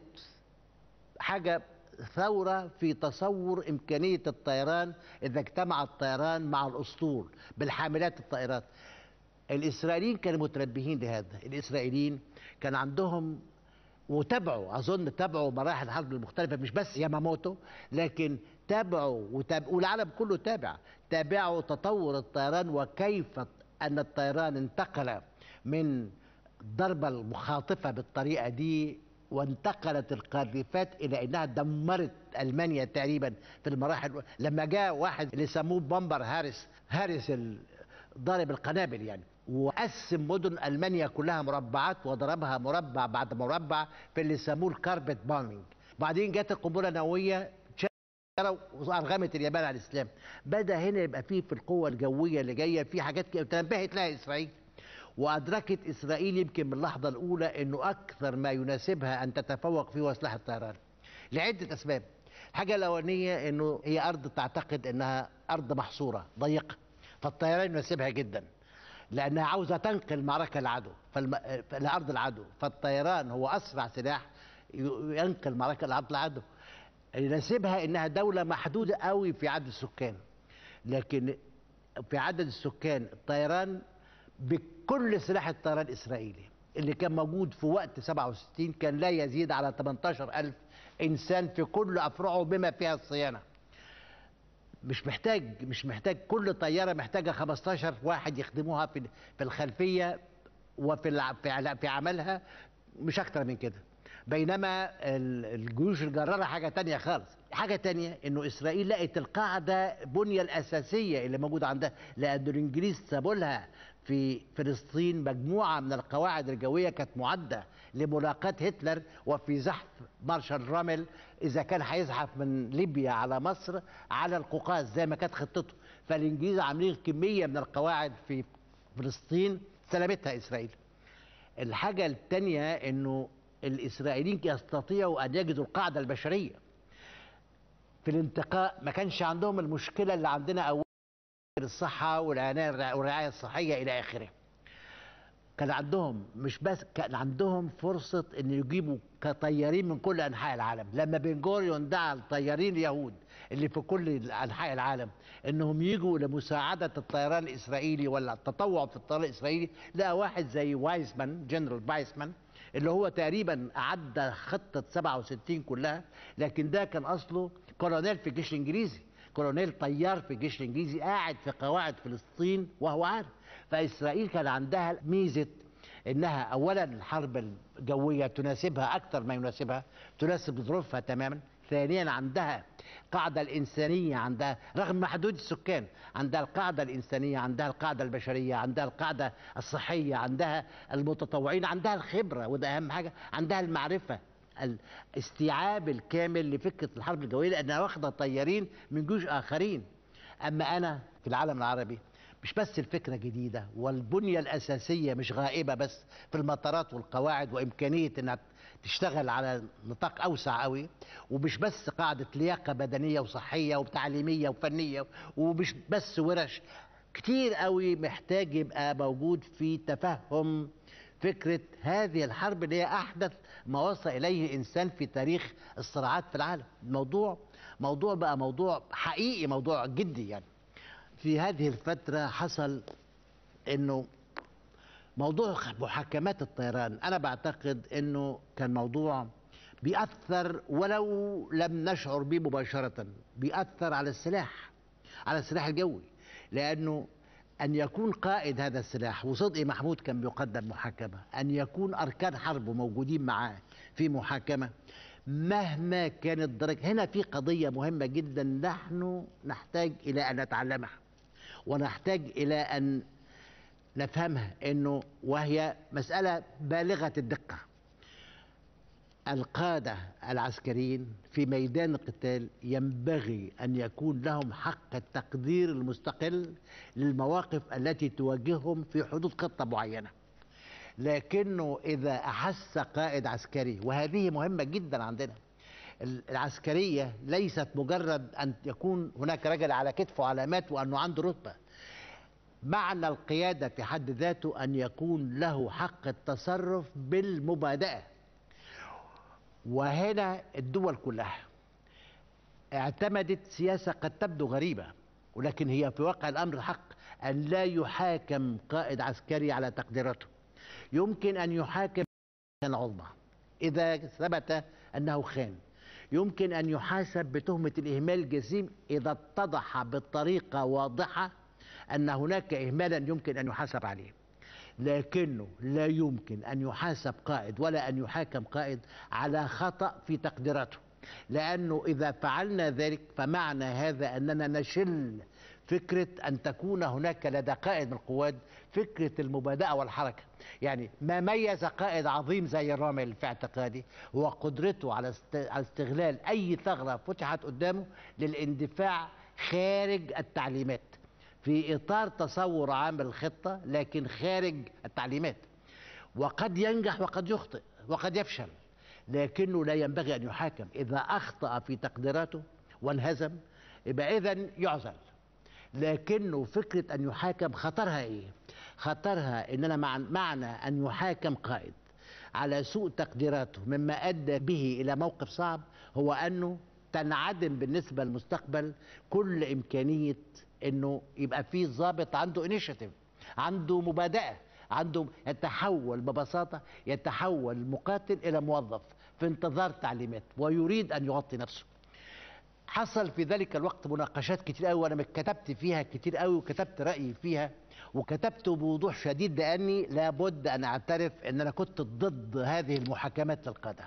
حاجه ثوره في تصور امكانيه الطيران اذا اجتمع الطيران مع الاسطول بالحاملات الطائرات الاسرائيليين كانوا متنبهين لهذا الاسرائيليين كان عندهم وتابعوا اظن تابعوا مراحل الحرب المختلفه مش بس ياماموتو لكن تابعوا وتاب... والعالم كله تابع تابعوا تطور الطيران وكيف ان الطيران انتقل من الضربه المخاطفه بالطريقه دي وانتقلت القاذفات الى انها دمرت المانيا تقريبا في المراحل لما جاء واحد اللي سموه بومبر هاريس هاريس ال- ضارب القنابل يعني وقسم مدن المانيا كلها مربعات وضربها مربع بعد مربع في اللي سموه الكاربت بامينج بعدين جت القنبله النوويه ترى وارغمت اليابان على الاسلام بدا هنا يبقى فيه في القوه الجويه اللي جايه في حاجات كده تنبهت لها اسرائيل وادركت اسرائيل يمكن من اللحظه الاولى انه اكثر ما يناسبها ان تتفوق فيه هو سلاح الطيران لعده اسباب الحاجه الاولانيه انه هي ارض تعتقد انها ارض محصوره ضيقه فالطيران يناسبها جدا لانها عاوزه تنقل معركه العدو فالم... لارض العدو فالطيران هو اسرع سلاح ي- ينقل معركه لارض العدو يناسبها انها دوله محدوده قوي في عدد السكان لكن في عدد السكان الطيران بكل سلاح الطيران الاسرائيلي اللي كان موجود في وقت 67 كان لا يزيد على 18000 انسان في كل افرعه بما فيها الصيانه مش محتاج مش محتاج كل طياره محتاجه 15 واحد يخدموها في في الخلفيه وفي الع- في عل- في عملها مش اكتر من كده بينما ال- الجيوش الجراره حاجه تانية خالص حاجه تانية انه اسرائيل لقت القاعده بنيه الاساسيه اللي موجوده عندها لان الانجليز سابوا لها في فلسطين مجموعه من القواعد الجويه كانت معده لملاقاه هتلر وفي زحف مارشال رامل اذا كان هيزحف من ليبيا على مصر على القوقاز زي ما كانت خطته فالانجليز عاملين كميه من القواعد في فلسطين سلمتها اسرائيل الحاجة الثانية انه الاسرائيليين يستطيعوا ان يجدوا القاعدة البشرية في الانتقاء ما كانش عندهم المشكلة اللي عندنا اول الصحة والعناية والرعاية الصحية الى اخره كان عندهم مش بس كان عندهم فرصة ان يجيبوا كطيارين من كل انحاء العالم لما بن جوريون دعا الطيارين اليهود اللي في كل انحاء العالم انهم يجوا لمساعدة الطيران الاسرائيلي ولا التطوع في الطيران الاسرائيلي لقى واحد زي وايزمان جنرال وايزمان اللي هو تقريبا أعد خطة 67 كلها لكن ده كان أصله كولونيل في الجيش الإنجليزي كولونيل طيار في الجيش الإنجليزي قاعد في قواعد فلسطين وهو عارف فإسرائيل كان عندها ميزة انها اولا الحرب الجويه تناسبها اكثر ما يناسبها تناسب ظروفها تماما ثانيا عندها القاعدة الإنسانية عندها رغم محدود السكان عندها القاعدة الإنسانية عندها القاعدة البشرية عندها القاعدة الصحية عندها المتطوعين عندها الخبرة وده أهم حاجة عندها المعرفة الاستيعاب الكامل لفكرة الحرب الجوية لأنها واخدة طيارين من جيوش آخرين اما انا في العالم العربي مش بس الفكره جديده والبنيه الاساسيه مش غائبه بس في المطارات والقواعد وامكانيه انها تشتغل على نطاق اوسع قوي ومش بس قاعده لياقه بدنيه وصحيه وتعليميه وفنيه ومش بس ورش كتير قوي محتاج يبقى موجود في تفهم فكره هذه الحرب اللي هي احدث ما وصل اليه انسان في تاريخ الصراعات في العالم الموضوع موضوع بقى موضوع حقيقي موضوع جدي يعني في هذه الفتره حصل انه موضوع محاكمات الطيران انا بعتقد انه كان موضوع بيأثر ولو لم نشعر به مباشرة بيأثر على السلاح على السلاح الجوي لأنه أن يكون قائد هذا السلاح وصدقي محمود كان بيقدم محاكمة أن يكون أركان حرب موجودين معاه في محاكمة مهما كانت درجة هنا في قضية مهمة جدا نحن نحتاج إلى أن نتعلمها ونحتاج إلى أن نفهمها انه وهي مساله بالغه الدقه القاده العسكريين في ميدان القتال ينبغي ان يكون لهم حق التقدير المستقل للمواقف التي تواجههم في حدود خطه معينه لكنه اذا احس قائد عسكري وهذه مهمه جدا عندنا العسكريه ليست مجرد ان يكون هناك رجل على كتفه علامات وانه عنده رتبه معنى القيادة في حد ذاته أن يكون له حق التصرف بالمبادئة وهنا الدول كلها اعتمدت سياسة قد تبدو غريبة ولكن هي في واقع الأمر الحق أن لا يحاكم قائد عسكري على تقديراته يمكن أن يحاكم العظمى إذا ثبت أنه خان يمكن أن يحاسب بتهمة الإهمال الجسيم إذا اتضح بطريقة واضحة أن هناك إهمالا يمكن أن يحاسب عليه لكنه لا يمكن أن يحاسب قائد ولا أن يحاكم قائد على خطأ في تقديراته لأنه إذا فعلنا ذلك فمعنى هذا أننا نشل فكرة أن تكون هناك لدى قائد من القوات فكرة المبادئة والحركة يعني ما ميز قائد عظيم زي الرامل في اعتقادي هو قدرته على استغلال أي ثغرة فتحت قدامه للاندفاع خارج التعليمات في اطار تصور عام الخطه لكن خارج التعليمات وقد ينجح وقد يخطئ وقد يفشل لكنه لا ينبغي ان يحاكم اذا اخطا في تقديراته وانهزم يبقى اذا يعزل لكنه فكره ان يحاكم خطرها ايه خطرها اننا مع معنى ان يحاكم قائد على سوء تقديراته مما ادى به الى موقف صعب هو انه تنعدم بالنسبه للمستقبل كل امكانيه انه يبقى في ضابط عنده انيشيتيف عنده مبادئه عنده يتحول ببساطه يتحول مقاتل الى موظف في انتظار تعليمات ويريد ان يغطي نفسه حصل في ذلك الوقت مناقشات كتير قوي وانا كتبت فيها كتير قوي وكتبت رايي فيها وكتبت بوضوح شديد لاني لابد ان اعترف ان انا كنت ضد هذه المحاكمات للقاده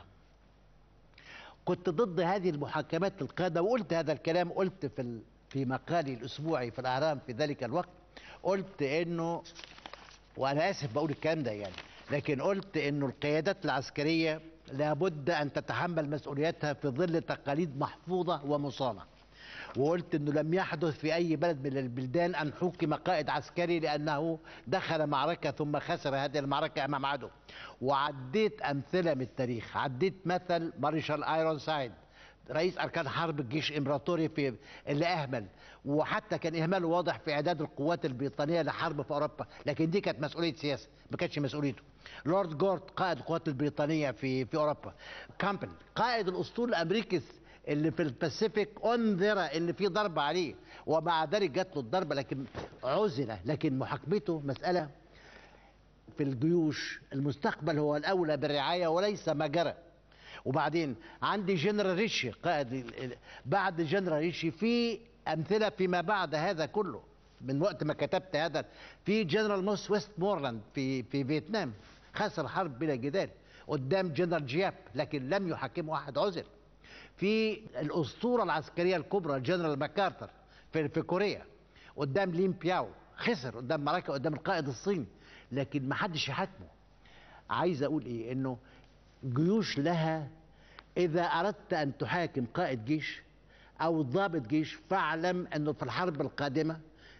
كنت ضد هذه المحاكمات للقاده وقلت هذا الكلام قلت في ال... في مقالي الاسبوعي في الاهرام في ذلك الوقت قلت انه وانا اسف بقول الكلام ده يعني لكن قلت انه القيادات العسكريه لابد ان تتحمل مسؤوليتها في ظل تقاليد محفوظه ومصانه وقلت انه لم يحدث في اي بلد من البلدان ان حكم قائد عسكري لانه دخل معركه ثم خسر هذه المعركه امام عدو وعديت امثله من التاريخ عديت مثل مارشال ايرون سايد رئيس اركان حرب الجيش الامبراطوري في اللي اهمل وحتى كان اهماله واضح في اعداد القوات البريطانيه لحرب في اوروبا لكن دي كانت مسؤوليه سياسه ما كانتش مسؤوليته لورد جورد قائد القوات البريطانيه في في اوروبا كامبل قائد الاسطول الامريكي اللي في الباسيفيك انذر اللي فيه ضربه عليه ومع ذلك جات له الضربه لكن عزل لكن محاكمته مساله في الجيوش المستقبل هو الاولى بالرعايه وليس ما جرى وبعدين عندي جنرال ريشي قائد بعد جنرال ريشي في امثله فيما بعد هذا كله من وقت ما كتبت هذا في جنرال موس ويست مورلاند في في فيتنام خسر حرب بلا جدال قدام جنرال جياب لكن لم يحكمه احد عزل في الاسطوره العسكريه الكبرى جنرال ماكارتر في في كوريا قدام لين بياو خسر قدام معركه قدام القائد الصيني لكن ما حدش يحاكمه عايز اقول ايه انه جيوش لها اذا اردت ان تحاكم قائد جيش او ضابط جيش فاعلم انه في الحرب القادمه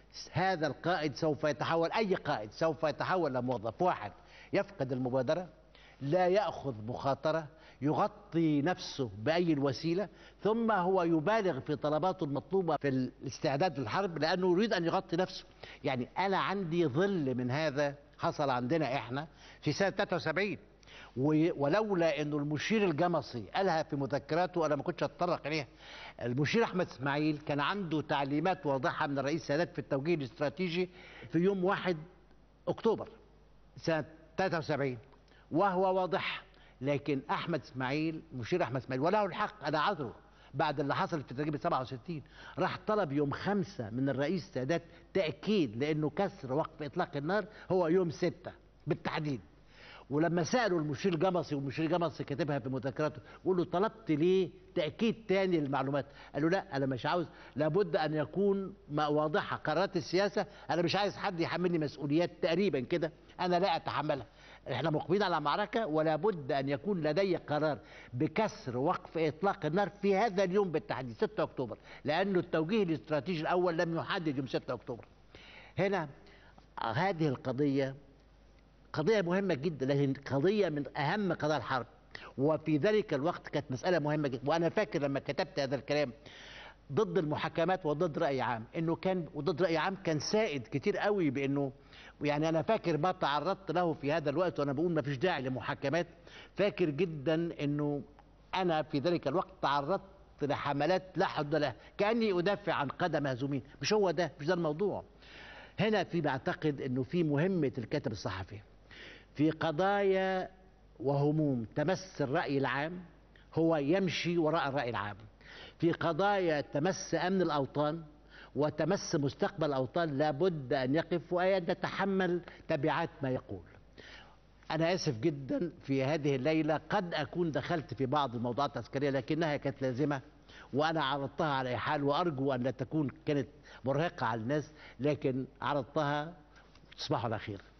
هذا القائد سوف يتحول اي قائد سوف يتحول لموظف واحد يفقد المبادره لا ياخذ مخاطره يغطي نفسه باي الوسيله ثم هو يبالغ في طلباته المطلوبه في الاستعداد للحرب لانه يريد ان يغطي نفسه يعني انا عندي ظل من هذا حصل عندنا احنا في سنه 73 و- ولولا انه المشير الجمصي قالها في مذكراته انا ما كنتش اتطرق اليها المشير احمد اسماعيل كان عنده تعليمات واضحه من الرئيس السادات في التوجيه الاستراتيجي في يوم 1 اكتوبر سنه 73 وهو واضح لكن احمد اسماعيل مشير احمد اسماعيل وله الحق انا عذره بعد اللي حصل في تجربه 67 راح طلب يوم خمسة من الرئيس السادات تاكيد لانه كسر وقف اطلاق النار هو يوم ستة بالتحديد ولما سالوا المشير الجمصي والمشير الجمصي كاتبها في مذكراته يقول له طلبت ليه تاكيد تاني للمعلومات قال له لا انا مش عاوز لابد ان يكون ما- واضحه قرارات السياسه انا مش عايز حد يحملني مسؤوليات تقريبا كده انا لا اتحملها احنا مقبلين على معركه ولا بد ان يكون لدي قرار بكسر وقف اطلاق النار في هذا اليوم بالتحديد 6 اكتوبر لانه التوجيه الاستراتيجي الاول لم يحدد يوم 6 اكتوبر هنا هذه القضيه قضية مهمة جدا لكن قضية من أهم قضايا الحرب وفي ذلك الوقت كانت مسألة مهمة جدا وأنا فاكر لما كتبت هذا الكلام ضد المحاكمات وضد رأي عام إنه كان وضد رأي عام كان سائد كتير قوي بإنه يعني أنا فاكر ما تعرضت له في هذا الوقت وأنا بقول ما فيش داعي لمحاكمات فاكر جدا إنه أنا في ذلك الوقت تعرضت لحملات لا حد لها كأني أدافع عن قادة مهزومين مش هو ده مش ده الموضوع هنا في بعتقد انه في مهمه الكاتب الصحفي في قضايا وهموم تمس الراي العام هو يمشي وراء الراي العام في قضايا تمس امن الاوطان وتمس مستقبل الاوطان لابد ان يقف وان يتحمل تبعات ما يقول أنا آسف جدا في هذه الليلة قد أكون دخلت في بعض الموضوعات العسكرية لكنها كانت لازمة وأنا عرضتها على أي حال وأرجو أن لا تكون كانت مرهقة على الناس لكن عرضتها تصبحوا على خير